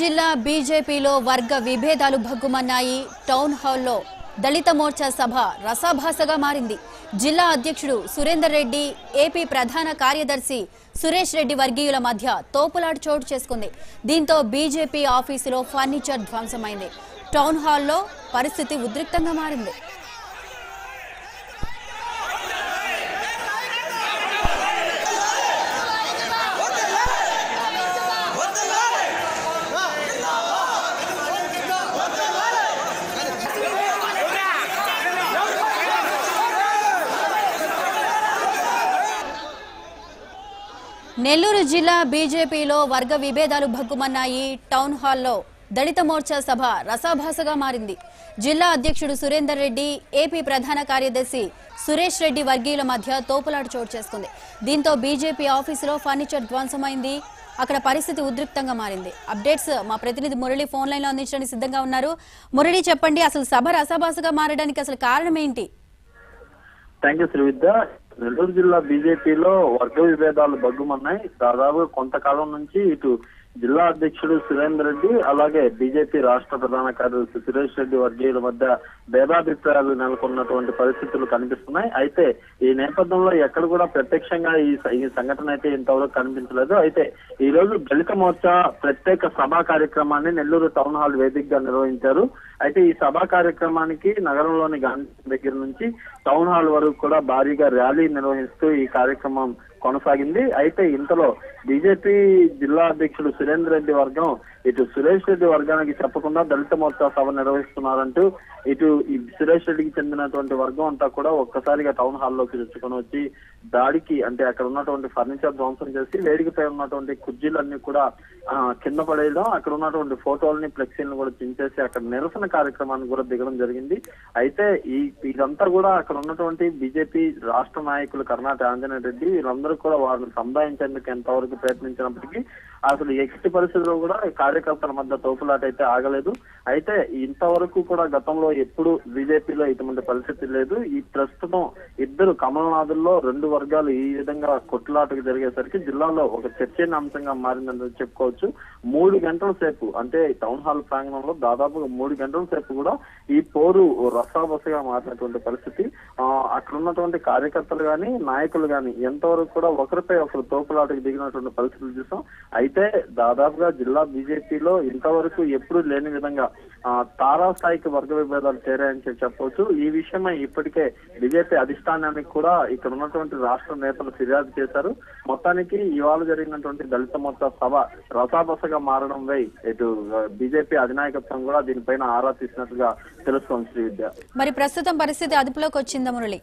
జిల్లా బీజేపీలో వర్గ విభేదాలు భగ్గుమన్నాయి టౌన్ హాల్లో దళిత మోర్చా సభ రసాభాసగా మారింది జిల్లా అధ్యక్షుడు సురేందర్ రెడ్డి ఏపీ ప్రధాన కార్యదర్శి సురేష్ రెడ్డి వర్గీయుల మధ్య తోపులాట చోటు చేసుకుంది దీంతో బీజేపీ ఆఫీసులో ఫర్నిచర్ ధ్వంసమైంది టౌన్ హాల్లో పరిస్థితి ఉద్రిక్తంగా మారింది నెల్లూరు జిల్లా బీజేపీలో వర్గ విభేదాలు భగ్గుమన్నాయి టౌన్ హాల్లో దళిత మోర్చా సభ రసాభాసగా మారింది జిల్లా అధ్యక్షుడు సురేందర్ రెడ్డి ఏపీ ప్రధాన కార్యదర్శి సురేష్ రెడ్డి వర్గీయుల మధ్య తోపులాట చోటు చేసుకుంది దీంతో బీజేపీ ఆఫీసులో ఫర్నిచర్ ధ్వంసమైంది అక్కడ పరిస్థితి ఉద్రిక్తంగా మారింది అప్డేట్స్ మా ప్రతినిధి మురళి ఫోన్ లైన్ లో అందించడానికి సిద్ధంగా ఉన్నారు మురళి చెప్పండి అసలు సభ రసాభాసగా మారడానికి అసలు కారణం ఏంటి థ్యాంక్ యూ శ్రీవిద్య నెల్లూరు జిల్లా బీజేపీలో వర్గ విభేదాలు బగ్గుమన్నాయి దాదాపు కొంతకాలం నుంచి ఇటు జిల్లా అధ్యక్షుడు సురేందర్ రెడ్డి అలాగే బీజేపీ రాష్ట్ర ప్రధాన కార్యదర్శి సురేష్ రెడ్డి వర్గీయుల మధ్య భేదాభిప్రాయాలు నెలకొన్నటువంటి పరిస్థితులు కనిపిస్తున్నాయి అయితే ఈ నేపథ్యంలో ఎక్కడ కూడా ప్రత్యక్షంగా ఈ స- ఈ సంఘటన అయితే ఇంతవరకు కనిపించలేదు అయితే ఈ రోజు దళిత మోర్చా ప్రత్యేక సభా కార్యక్రమాన్ని నెల్లూరు టౌన్ హాల్ వేదికగా నిర్వహించారు అయితే ఈ సభా కార్యక్రమానికి నగరంలోని గాంధీ దగ్గర నుంచి టౌన్ హాల్ వరకు కూడా భారీగా ర్యాలీ నిర్వహిస్తూ ఈ కార్యక్రమం కొనసాగింది అయితే ఇంతలో బీజేపీ జిల్లా అధ్యక్షుడు సురేందర్ రెడ్డి వర్గం ఇటు సురేష్ రెడ్డి వర్గానికి చెప్పకుండా దళిత మోర్చా సభ నిర్వహిస్తున్నారంటూ ఇటు ఈ సురేష్ రెడ్డికి చెందినటువంటి వర్గం అంతా కూడా ఒక్కసారిగా టౌన్ హాల్లోకి తెచ్చుకొని వచ్చి దాడికి అంటే అక్కడ ఉన్నటువంటి ఫర్నిచర్ ధ్వంసం చేసి వేదికపై ఉన్నటువంటి కుర్చీలన్నీ కూడా ఆ, కింద పడేయడం అక్కడ ఉన్నటువంటి ఫోటోల్ని ఫ్లెక్సీలను కూడా చించేసి అక్కడ నిరసన కార్యక్రమాన్ని కూడా దిగడం జరిగింది అయితే ఈ ఇదంతా కూడా అక్కడ ఉన్నటువంటి బీజేపీ రాష్ట్ర నాయకులు కర్ణాటక ఆంజనేయ రెడ్డి వీళ్ళందరూ కూడా వారిని సంధాయించేందుకు ఎంతవరకు ప్రయత్నించినప్పటికీ అసలు ఎట్టి పరిస్థితుల్లో కూడా ఈ కార్యకర్తల మధ్య తోపులాట అయితే ఆగలేదు అయితే ఇంతవరకు కూడా గతంలో ఎప్పుడు బీజేపీలో ఇటువంటి పరిస్థితి లేదు ఈ ప్రస్తుతం ఇద్దరు కమలనాథుల్లో రెండు వర్గాలు ఈ విధంగా కొట్లాటకు జరిగేసరికి జిల్లాలో ఒక చర్చనీయాంశంగా మారిందని చెప్పుకోవచ్చు మూడు గంటల సేపు అంటే టౌన్ హాల్ ప్రాంగణంలో దాదాపుగా మూడు గంటల సేపు కూడా ఈ పోరు రసాబసగా మారినటువంటి పరిస్థితి ఆ, అక్కడ ఉన్నటువంటి కార్యకర్తలు గాని నాయకులు గాని ఎంతవరకు కూడా ఒకరిపై ఒకరు తోపులాటకు దిగినటువంటి పరిస్థితులు చూసాం అయితే దాదాపుగా జిల్లా బీజేపీలో ఇంతవరకు ఎప్పుడూ లేని విధంగా ఆ, తారాస్థాయికి వర్గ విభేదాలు చేరాయని చెప్పి చెప్పవచ్చు ఈ విషయమై ఇప్పటికే బీజేపీ అధిష్టానానికి కూడా ఇక్కడ ఉన్నటువంటి రాష్ట్ర నేతలు ఫిర్యాదు చేశారు మొత్తానికి ఇవాళ జరిగినటువంటి దళిత మొత్త సభ రసాబసగా మారడం వై ఇటు బీజేపీ అధినాయకత్వం కూడా దీనిపైన ఆరా తీసినట్టుగా తెలుస్తోంది శ్రీ విద్య మరి ప్రస్తుతం పరిస్థితి అదుపులోకి వచ్చిందా మురళి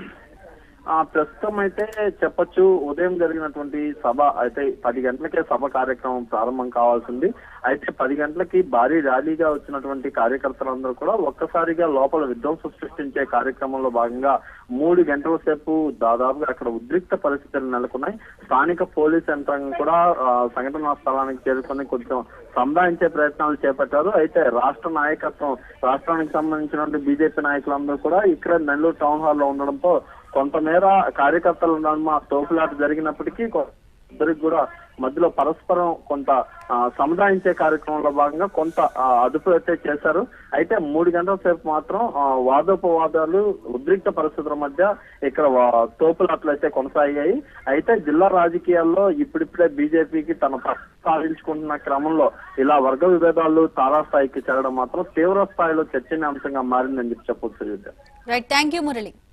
ఆ ప్రస్తుతం అయితే చెప్పొచ్చు ఉదయం జరిగినటువంటి సభ అయితే పది గంటలకే సభ కార్యక్రమం ప్రారంభం కావాల్సింది అయితే పది గంటలకి భారీ ర్యాలీగా వచ్చినటువంటి కార్యకర్తలందరూ కూడా ఒక్కసారిగా లోపల విధ్వంసం సృష్టించే కార్యక్రమంలో భాగంగా మూడు గంటల సేపు దాదాపుగా అక్కడ ఉద్రిక్త పరిస్థితులు నెలకొన్నాయి స్థానిక పోలీస్ యంత్రాంగం కూడా ఆ, సంఘటనా స్థలానికి చేరుకొని కొంచెం సంధానించే ప్రయత్నాలు చేపట్టారు అయితే రాష్ట్ర నాయకత్వం రాష్ట్రానికి సంబంధించినటువంటి బీజేపీ నాయకులందరూ కూడా ఇక్కడ నెల్లూరు టౌన్ హాల్ లో ఉండడంతో కొంతమేర కార్యకర్తల నడుమ తోపులాట జరిగినప్పటికీ కొ- ఇద్దరికి కూడా మధ్యలో పరస్పరం కొంత ఆ, సముదాయించే కార్యక్రమంలో భాగంగా కొంత ఆ, అదుపు అయితే చేశారు అయితే మూడు గంటల సేపు మాత్రం ఆ, వాదోపవాదాలు ఉద్రిక్త పరిస్థితుల మధ్య ఇక్కడ వా- తోపులాట్లు అయితే కొనసాగాయి అయితే జిల్లా రాజకీయాల్లో ఇప్పుడిప్పుడే బీజేపీకి తన పట్టు సాధించుకుంటున్న క్రమంలో ఇలా వర్గ విభేదాలు తారాస్థాయికి చేరడం మాత్రం తీవ్ర స్థాయిలో చర్చనీయాంశంగా మారిందని చెప్పి చెప్పొచ్చు రైట్ థ్యాంక్ యూ మురళి